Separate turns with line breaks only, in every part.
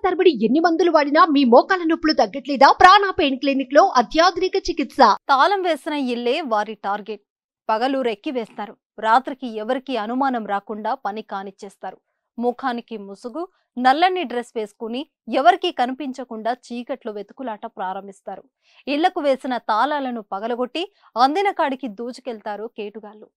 తరబడి ఎన్ని మందులు వాడినా మీ మోకాల నొప్పులు తగ్గట్లేదా ప్రాణ పెయిన్ క్లినిక్ లో అత్యాధునిక చికిత్స
తాళం వేసిన ఇల్లే వారి టార్గెట్ పగలు రెక్కి వేస్తారు రాత్రికి ఎవరికి అనుమానం రాకుండా పని కానిచ్చేస్తారు ముఖానికి ముసుగు నల్లని డ్రెస్ వేసుకుని ఎవరికీ కనిపించకుండా చీకట్లో వెతుకులాట ప్రారంభిస్తారు ఇళ్లకు వేసిన తాళాలను పగలగొట్టి అందిన కాడికి దూచుకెళ్తారు కేటుగాళ్ళు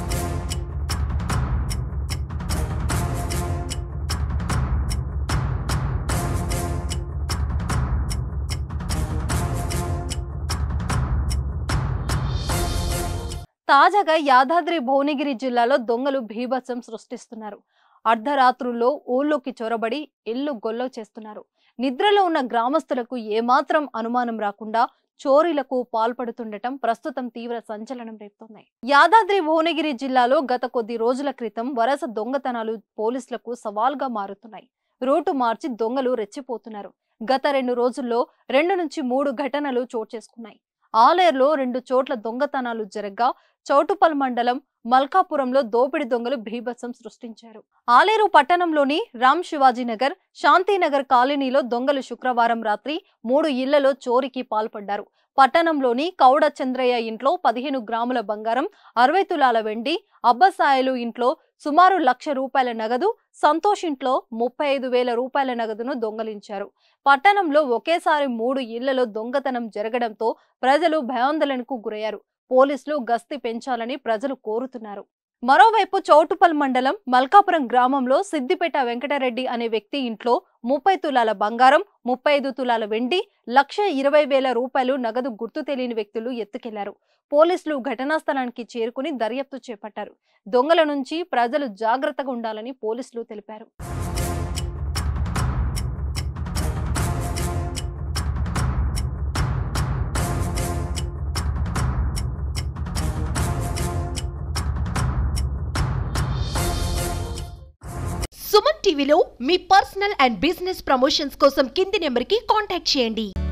తాజాగా యాదాద్రి భువనగిరి జిల్లాలో దొంగలు భీభత్సం సృష్టిస్తున్నారు అర్ధరాత్రుల్లో ఊళ్ళోకి చొరబడి ఇల్లు గొల్లవ చేస్తున్నారు నిద్రలో ఉన్న గ్రామస్తులకు ఏమాత్రం అనుమానం రాకుండా చోరీలకు పాల్పడుతుండటం ప్రస్తుతం తీవ్ర సంచలనం రేపుతున్నాయి యాదాద్రి భువనగిరి జిల్లాలో గత కొద్ది రోజుల క్రితం వరుస దొంగతనాలు పోలీసులకు సవాల్గా మారుతున్నాయి రూటు మార్చి దొంగలు రెచ్చిపోతున్నారు గత రెండు రోజుల్లో రెండు నుంచి మూడు ఘటనలు చోటు చేసుకున్నాయి ఆలేరులో రెండు చోట్ల దొంగతనాలు జరగ్గా చౌటుపల్ మండలం మల్కాపురంలో దోపిడి దొంగలు భీభత్సం సృష్టించారు ఆలేరు పట్టణంలోని రామ్ శివాజీ నగర్ శాంతినగర్ కాలనీలో దొంగలు శుక్రవారం రాత్రి మూడు ఇళ్లలో చోరీకి పాల్పడ్డారు పట్టణంలోని కౌడ చంద్రయ్య ఇంట్లో పదిహేను గ్రాముల బంగారం అరవై తులాల వెండి అబ్బసాయలు ఇంట్లో సుమారు లక్ష రూపాయల నగదు సంతోష్ ఇంట్లో ముప్పై ఐదు వేల రూపాయల నగదును దొంగలించారు పట్టణంలో ఒకేసారి మూడు ఇళ్లలో దొంగతనం జరగడంతో ప్రజలు భయాందోళనకు గురయ్యారు పోలీసులు గస్తీ పెంచాలని ప్రజలు కోరుతున్నారు మరోవైపు చౌటుపల్ మండలం మల్కాపురం గ్రామంలో సిద్దిపేట వెంకటరెడ్డి అనే వ్యక్తి ఇంట్లో ముప్పై తులాల బంగారం ముప్పై ఐదు తులాల వెండి లక్ష ఇరవై వేల రూపాయలు నగదు గుర్తు తెలియని వ్యక్తులు ఎత్తుకెళ్లారు పోలీసులు ఘటనా స్థలానికి చేరుకుని దర్యాప్తు చేపట్టారు దొంగల నుంచి ప్రజలు జాగ్రత్తగా ఉండాలని పోలీసులు తెలిపారు
సుమన్ టీవీలో మీ పర్సనల్ అండ్ బిజినెస్ ప్రమోషన్స్ కోసం కింది నెంబర్ కి కాంటాక్ట్ చేయండి